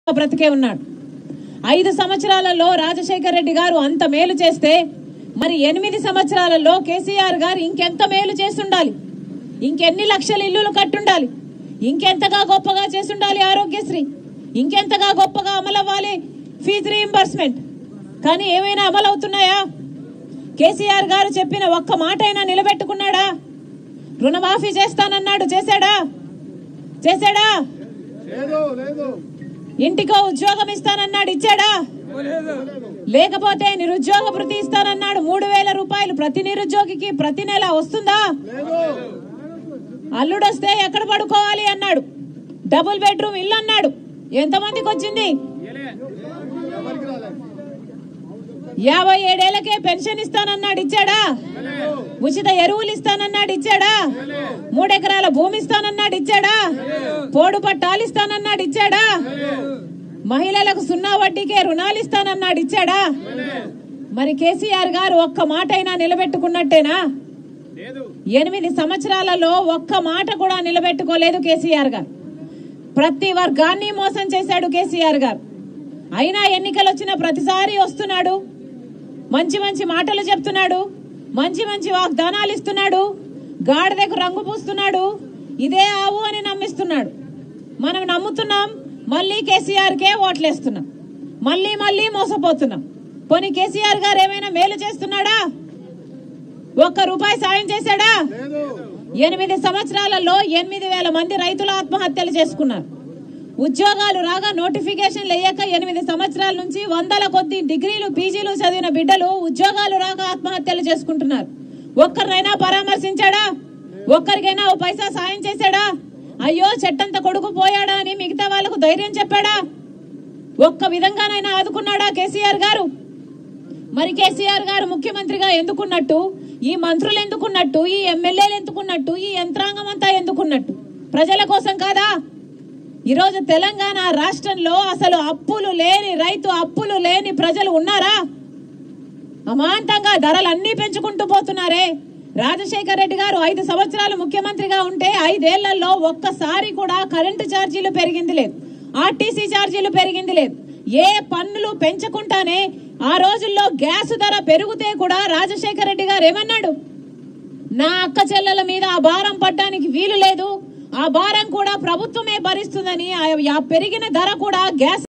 బ్రతికే ఉన్నాడు ఐదు సంవత్సరాలలో రాజశేఖర్ రెడ్డి గారు అంత మేలు చేస్తే మరి ఎనిమిది సంవత్సరాలలో కేసీఆర్ గారు ఇంకెంత మేలు చేస్తుండాలి ఇంకెన్ని లక్షల ఇల్లులు కట్టుండాలి ఇంకెంతగా గొప్పగా చేసుండాలి ఆరోగ్యశ్రీ ఇంకెంతగా గొప్పగా అమలవ్వాలి ఫీజు రీయింబర్స్మెంట్ కానీ ఏమైనా అమలు అవుతున్నాయా కేసీఆర్ గారు చెప్పిన ఒక్క మాట అయినా నిలబెట్టుకున్నాడా రుణమాఫీ చేస్తానన్నాడు చేశాడా చేశాడా లేదు లేదు ఇంటికో ఉద్యోగం ఇస్తానన్నాడు ఇచ్చాడా లేకపోతే నిరుద్యోగ భృతి ఇస్తానన్నాడు మూడు వేల రూపాయలు ప్రతి నిరుద్యోగికి ప్రతి నెల వస్తుందా లేదు అల్లుడొస్తే ఎక్కడ పడుకోవాలి అన్నాడు డబుల్ బెడ్రూమ్ ఇల్లు అన్నాడు ఎంతమందికి వచ్చింది ఎవరికి రాలేదు యాభై ఏడేళ్లకే పెన్షన్ ఇస్తానన్నాడు ఇచ్చాడా ఉచిత ఎరువులు ఇస్తానన్నాడు ఇచ్చాడా మూడెకరాల భూమి ఇస్తానన్నాడు ఇచ్చాడా పోడు పట్టాలు ఇస్తానన్నాడు ఇచ్చాడా మహిళలకు సున్నా వడ్డీకే రుణాలు ఇస్తానన్నాడు ఇచ్చాడా మరి కేసీఆర్ గారు ఒక్క మాట అయినా నిలబెట్టుకున్నట్టేనా ఎనిమిది సంవత్సరాలలో ఒక్క మాట కూడా నిలబెట్టుకోలేదు కేసీఆర్ గారు ప్రతి వర్గాన్ని మోసం చేశాడు కేసీఆర్ గారు అయినా ఎన్నికలు వచ్చిన ప్రతిసారి వస్తున్నాడు మంచి మంచి మాటలు చెప్తున్నాడు మంచి మంచి వాగ్దానాలు ఇస్తున్నాడు గాడిదకు రంగు పూస్తున్నాడు ఇదే ఆవు అని నమ్మిస్తున్నాడు మనం నమ్ముతున్నాం మళ్ళీ కేసీఆర్ కే ఓట్లేస్తున్నాం మళ్ళీ మళ్ళీ మోసపోతున్నాం పోనీ కేసీఆర్ గారు ఏమైనా మేలు చేస్తున్నాడా ఒక్క రూపాయి సాయం చేశాడా లేదు ఎనిమిది సంవత్సరాలలో ఎనిమిది వేల మంది రైతులు ఆత్మహత్యలు చేసుకున్నారు ఉద్యోగాలు రాగా నోటిఫికేషన్లు వేయక ఎనిమిది సంవత్సరాల నుంచి వందల కొద్ది డిగ్రీలు పీజీలు చదివిన బిడ్డలు ఉద్యోగాలు రాక ఆత్మహత్యలు చేసుకుంటున్నారు ఒక్కరినైనా పరామర్శించాడా ఒక్కరికైనా ఓ పైసా సాయం చేశాడా అయ్యో చెట్టంత కొడుకు పోయాడా అని మిగతా వాళ్ళకు ధైర్యం చెప్పాడా ఒక్క విధంగానైనా ఆదుకున్నాడా కేసీఆర్ గారు మరి కేసీఆర్ గారు ముఖ్యమంత్రిగా ఎందుకున్నట్టు ఈ మంత్రులు ఎందుకున్నట్టు ఈ ఎమ్మెల్యేలు ఎందుకున్నట్టు ఈ యంత్రాంగం అంతా ఎందుకున్నట్టు ప్రజల కోసం కాదా ఈరోజు తెలంగాణ రాష్ట్రంలో అసలు అప్పులు లేని రైతు అప్పులు లేని ప్రజలు ఉన్నారా అమాంతంగా ధరలు అన్ని పెంచుకుంటూ పోతున్నారే రాజశేఖర్ రెడ్డి గారు ఐదు సంవత్సరాలు ముఖ్యమంత్రిగా ఉంటే ఐదేళ్లలో ఒక్కసారి కూడా కరెంటు ఛార్జీలు పెరిగింది లేదు ఆర్టీసీ ఛార్జీలు పెరిగింది లేదు ఏ పన్నులు పెంచకుండానే ఆ రోజుల్లో గ్యాస్ ధర పెరిగితే కూడా రాజశేఖర్ రెడ్డి గారు ఏమన్నాడు నా అక్క చెల్లెల మీద ఆ భారం పడ్డానికి వీలు లేదు ఆ భారం కూడా ప్రభుత్వమే భరిస్తుందని ఆ- ఆ పెరిగిన ధర కూడా గ్యాస్